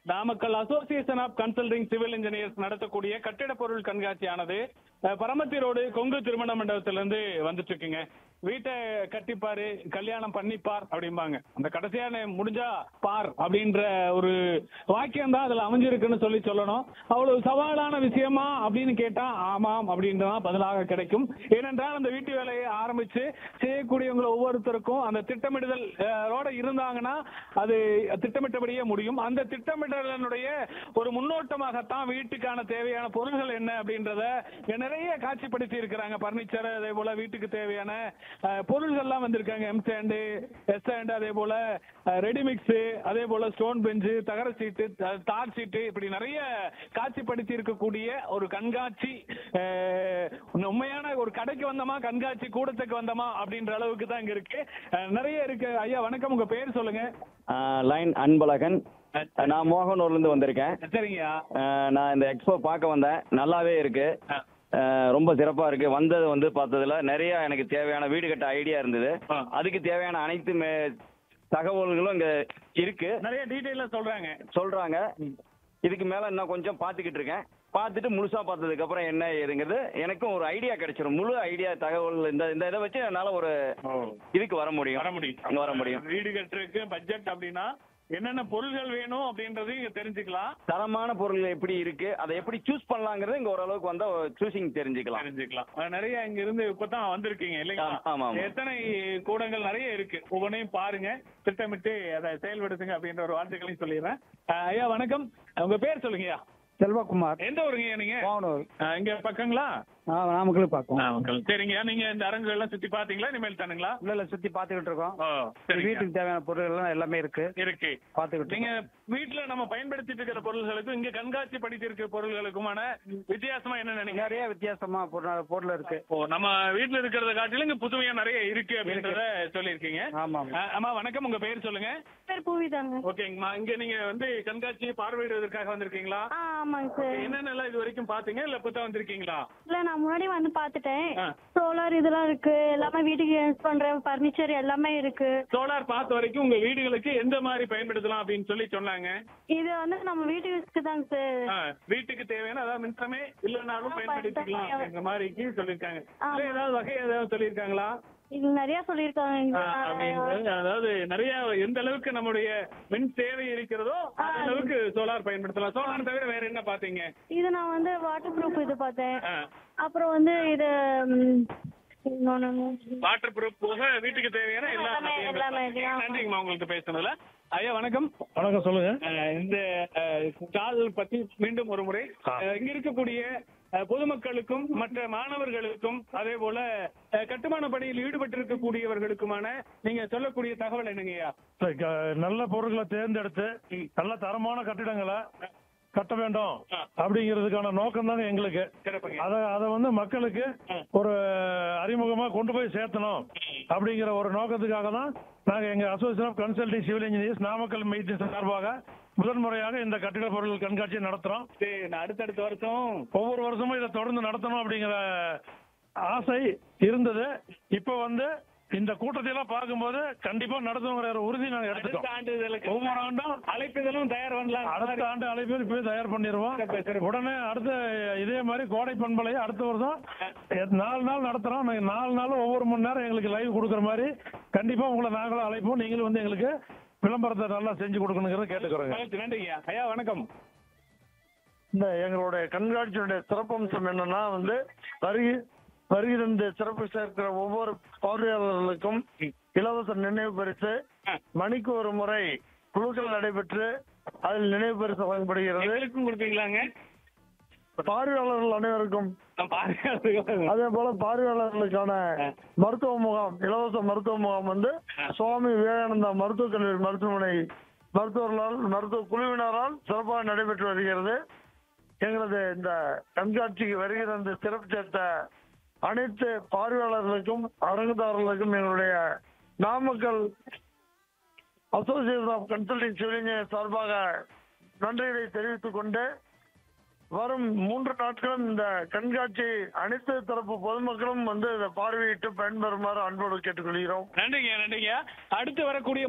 Namakkal association of consulting civil engineers நடத்தக்கூடிய கட்டிட பொருள் கண்காட்சியானது அஹ், பரமத்தி ரோடு கொங்கு திருமண மண்டபத்திலிருந்து வந்துட்டு இருக்குங்க வீட்டை கட்டிப்பாரு கல்யாணம் பண்ணிப்பார் அப்படிம்பாங்க அந்த கடைசியான முடிஞ்சா பார் அப்படின்ற ஒரு வாக்கியம் தான் அதுல அமைஞ்சிருக்குன்னு சொல்லி சொல்லணும் அவ்வளவு சவாலான விஷயமா அப்படின்னு கேட்டா ஆமாம் அப்படின்றதான் பதிலாக கிடைக்கும் ஏனென்றால் அந்த வீட்டு வேலையை ஆரம்பிச்சு செய்யக்கூடியவங்க ஒவ்வொருத்தருக்கும் அந்த திட்டமிடுதல் அஹ், ரோட இருந்தாங்கன்னா அது திட்டமிட்டபடியே முடியும் அந்த திட்டமிடலினுடைய ஒரு முன்னோட்டமாகத்தான் வீட்டுக்கான தேவையான பொருள்கள் என்ன அப்படின்றத இங்க நிறைய காட்சிப்படுத்தி இருக்கிறாங்க பர்னிச்சர் அதே போல வீட்டுக்கு தேவையான அஹ், பொருள்கள்லாம் வந்திருக்காங்க எம் சாண்டு எஸ் சாண்டு அதே போல ரெடிமிக்ஸ் அதே போல ஸ்டோன் பெஞ்சு தகர சீட்டு த- தார் சீட்டு இப்படி நிறைய காட்சிப்படுத்தி இருக்கக்கூடிய ஒரு கண்காட்சி அஹ், உண்மையான ஒரு கடைக்கு வந்தோமா கண்காட்சி கூடத்துக்கு வந்தோமா அப்படின்ற அளவுக்கு தான் இங்க இருக்கு அஹ், நிறைய இருக்கு ஐயா வணக்கம் உங்க பேர் சொல்லுங்க லைன் அன்பழகன் நான் மோகனூர்லேருந்து வந்திருக்கேன் சரிங்கய்யா அஹ் நான் இந்த எக்ஸ்போ பார்க்க வந்தேன் நல்லாவே இருக்கு அஹ் ரொம்ப சிறப்பாக இருக்கு வந்தது வந்து பார்த்ததுல நிறைய எனக்கு தேவையான வீடு கட்ட ஐடியா இருந்தது ஆ. அதுக்கு தேவையான அனைத்து மே- தகவல்களும் இங்க இருக்கு நிறைய டீட்டெயிலா சொல்றாங்க சொல்றாங்க இதுக்கு மேல இன்னும் கொஞ்சம் பார்த்துக்கிட்டு இருக்கேன் பார்த்துட்டு முழுசா பார்த்ததுக்கு அப்புறம் என்ன ஏதுங்கிறது எனக்கும் ஒரு ஐடியா கிடைச்சிரும் முழு ஐடியா தகவல் இந்த இந்த இதை வச்சு என்னால ஒரு இதுக்கு வர முடியும் வர முடியும் இங்க வர முடியும் வீடு கட்டுறதுக்கு பட்ஜெட் அப்படின்னா என்னென்ன பொருள்கள் வேணும் அப்படின்றது இங்க தெரிஞ்சுக்கலாம் தரமான பொருள் எப்படி இருக்கு அதை எப்படி சூஸ் பண்ணலாங்கிறது இங்க ஓரளவுக்கு வந்தா சூசிங் தெரிஞ்சுக்கலாம் தெரிஞ்சுக்கலாம் அஹ் நிறைய இங்க இருந்து இப்பதான் வந்திருக்கீங்க இல்லைங்களா ஆ, ஆமா, ஆமா. எத்தனை கூடங்கள் நிறைய இருக்கு ஒவ்வொன்றையும் பாருங்க திட்டமிட்டு அதை செயல்படுத்துங்க அப்படின்ற ஒரு வார்த்தைகளையும் சொல்லிடுறேன் அஹ் ஐயா வணக்கம் உங்க பேர் சொல்லுங்கய்யா செல்வகுமார் எந்த ஊருங்க நீங்க மாவனூர் அஹ் இங்க பக்கங்களா ஆ நாமக்கல் பார்க்கோம் நாமக்கல் சரிங்கய்யா நீங்க இந்த அரங்குகள் எல்லாம் சுத்தி பாத்தீங்களா இனிமேல் தானுங்களா உள்ள இல்ல சுத்தி பாத்துக்கிட்டு இருக்கோம் ஓ சரிங்க வீட்டுக்கு தேவையான பொருட்கள் எல்லாம் எல்லாமே இருக்கு இருக்கு பாத்துக்கிட்டு நீங்க வீட்டுல நம்ம பயன்படுத்திட்டு இருக்கிற பொருள்களுக்கும் இங்க கண்காட்சி படித்து இருக்கிற பொருள்களுக்குமான வித்தியாசமா என்ன இருக்கோம். நினைக்கிறீங்க நிறைய வித்தியாசமா பொருள் பொருள் இருக்கு ஓ நம்ம வீட்டுல இருக்கிறத காட்டிலும் இங்க புதுமையா நிறைய இருக்கு அப்படின்றத சொல்லியிருக்கீங்க ஆமா ஆ, அம்மா வணக்கம் உங்க பேர் சொல்லுங்க பேர் பூவிதாங்க ஓகேங்கம்மா இங்க நீங்க வந்து கண்காட்சியை பார்வையிடுவதற்காக வந்திருக்கீங்களா ஆ ஆமாங்க சார் என்னென்னலாம் இது வரைக்கும் பாத்தீங்க இல்ல இப்பதான் வந்திருக்கீங்களா இல்ல நான் முன்னாடி வந்து பார்த்துட்டேன் ஆ. சோலார் இதெல்லாம் இருக்கு எல்லாமே வீட்டுக்கு யூஸ் பண்ற பர்னிச்சர் எல்லாமே இருக்கு சோலார் பார்த்த வரைக்கும் உங்க வீடுகளுக்கு எந்த மாதிரி பயன்படுத்தலாம் அப்படின்னு சொல்லி சொன்னாங்க இது வந்து நம்ம வீட்டு யூஸ்க்கு தாங்க சார் ஆ, வீட்டுக்கு தேவையான அதாவது மின்சாரமே இல்லைனாலும் ஆ, பயன்படுத்திக்கலாம் பயன்படுத்திக்கலாம். அப்படிங்கிற மாதிரிக்கு சொல்லியிருக்காங்க ஆமா. இல்ல ஏதாவது வகை ஏதாவது சொல்லியிருக்காங்களா இது நிறைய சொல்லியிருக்காங்க இங்க. ஆ, அப்படிங்கிறது அதாவது நிறைய எந்த அளவுக்கு நம்முடைய மின் தேவை இருக்கிறதோ அந்த ஆ. அளவுக்கு சோலார் பயன்படுத்தலாம் சோலார் தவிர வேற என்ன பாத்தீங்க இது நான் வந்து வாட்டர் ப்ரூஃப் இது பார்த்தேன் ஆ. அப்புறம் வந்து இது ம், இன்னொன்னு வாட்டர் ப்ரூஃப் போக வீட்டுக்கு தேவையான எல்லா எல்லாமே, வகையும் எல்லாமே, இருக்கு. எல்லாமே. நன்றிங்கம்மா உங்களுக்கு பேசுனதுல ஐயா வணக்கம் வணக்கம் சொல்லுங்க அஹ் இந்த ஸ்டால் பத்தி மீண்டும் ஒரு முறை ஆ. அஹ் இங்க இருக்கக்கூடிய அஹ், பொதுமக்களுக்கும் மற்ற மாணவர்களுக்கும் அதே போல அஹ், கட்டுமான பணியில் ஈடுபட்டிருக்கக்கூடியவர்களுக்குமான நீங்க சொல்லக்கூடிய தகவல் என்னங்கய்யா சரி, க- நல்ல பொருட்களை தேர்ந்தெடுத்து நல்ல தரமான கட்டிடங்களை கட்ட வேண்டும் ஆ. அப்படிங்கிறதுக்கான நோக்கம் தாங்க எங்களுக்கு சிறப்புங்க அத அத வந்து மக்களுக்கு ஆ. ஒரு அறிமுகமா கொண்டு போய் சேர்த்தணும் அப்படிங்கிற ஒரு நோக்கத்துக்காக தான் நாங்க எங்க association of consulting civil engineers Namakkal மையத்தின் சார்பாக முதன்முறையாக இந்த கட்டிட பொருள் கண்காட்சியை நடத்துறோம் சரி, நான் அடுத்தடுத்த வருஷம் ஒவ்வொரு வருஷமும் இதை தொடர்ந்து நடத்தணும் அப்படிங்கிற ஆசை இருந்தது இப்போ வந்து இந்த கூட்டத்தை எல்லாம் பார்க்கும்போது கண்டிப்பா நடத்துங்கிற ஒரு உறுதி நாங்க அடுத்த எடுத்துட்டோம் ஆண்டுகளுக்கு ஒவ்வொரு ஆண்டும் அழைப்பிதழும் தயார் பண்ணலாம் அடுத்த ஆண்டு அழைப்பில் இப்பவே தயார் பண்ணிடுவோம் சிறப்பு, சிறப்பு. உடனே அடுத்த இதே மாதிரி கோடை பண்பலை அடுத்த வருஷம் எ- நாலு நாள் நடத்துறோம் நாங்க நாலு நாளும் ஒவ்வொரு மணி நேரம் எங்களுக்கு லைவ் கொடுக்குற மாதிரி கண்டிப்பா உங்களை நாங்களும் அழைப்போம் நீங்களும் வந்து எங்களுக்கு விளம்பரத்தை நல்லா செஞ்சு கொடுக்கணுங்கிறத கேட்டுக்கிறோங்க மகிழ்ச்சி, நன்றிங்கய்யா ஐயா வணக்கம் இந்த எங்களுடைய கண்காட்சியுடைய சிறப்பம்சம் என்னன்னா வந்து வருகை வருகிற இந்த சிறப்பு சேர்க்கிற ஒவ்வொரு பார்வையாளர்களுக்கும் இலவச நினைவு பரிசு மணிக்கு ஒரு முறை குழுக்கள் நடைபெற்று அதில் நினைவு பரிசு வழங்கப்படுகிறது எங்களுக்கும் கொடுப்பீங்களாங்க பார்வையாளர்கள் அனைவருக்கும் நான் பாருங்க அதே போல பார்வையாளர்களுக்கான மருத்துவ முகாம் இலவச மருத்துவ முகாம் வந்து சுவாமி விவேகானந்தா மருத்துவக் கல்லூரி மருத்துவமனை மருத்துவர்களால் மருத்துவ குழுவினரால் சிறப்பாக நடைபெற்று வருகிறது எங்களது இந்த கண்காட்சிக்கு வருகிற இந்த சிறப்பு சேர்த்த அனைத்து பார்வையாளர்களுக்கும் அரங்குதாரர்களுக்கும் எங்களுடைய Namakkal association of consulting civil engineer சார்பாக நன்றிகளை தெரிவித்துக் கொண்டு வரும் மூன்று நாட்களும் இந்த கண்காட்சி அனைத்து தரப்பு பொதுமக்களும் வந்து இதை பார்வையிட்டு பயன்பெறுமாறு அன்போடு கேட்டுக்கொள்கிறோம் நன்றிங்க நன்றிங்க அடுத்து வரக்கூடிய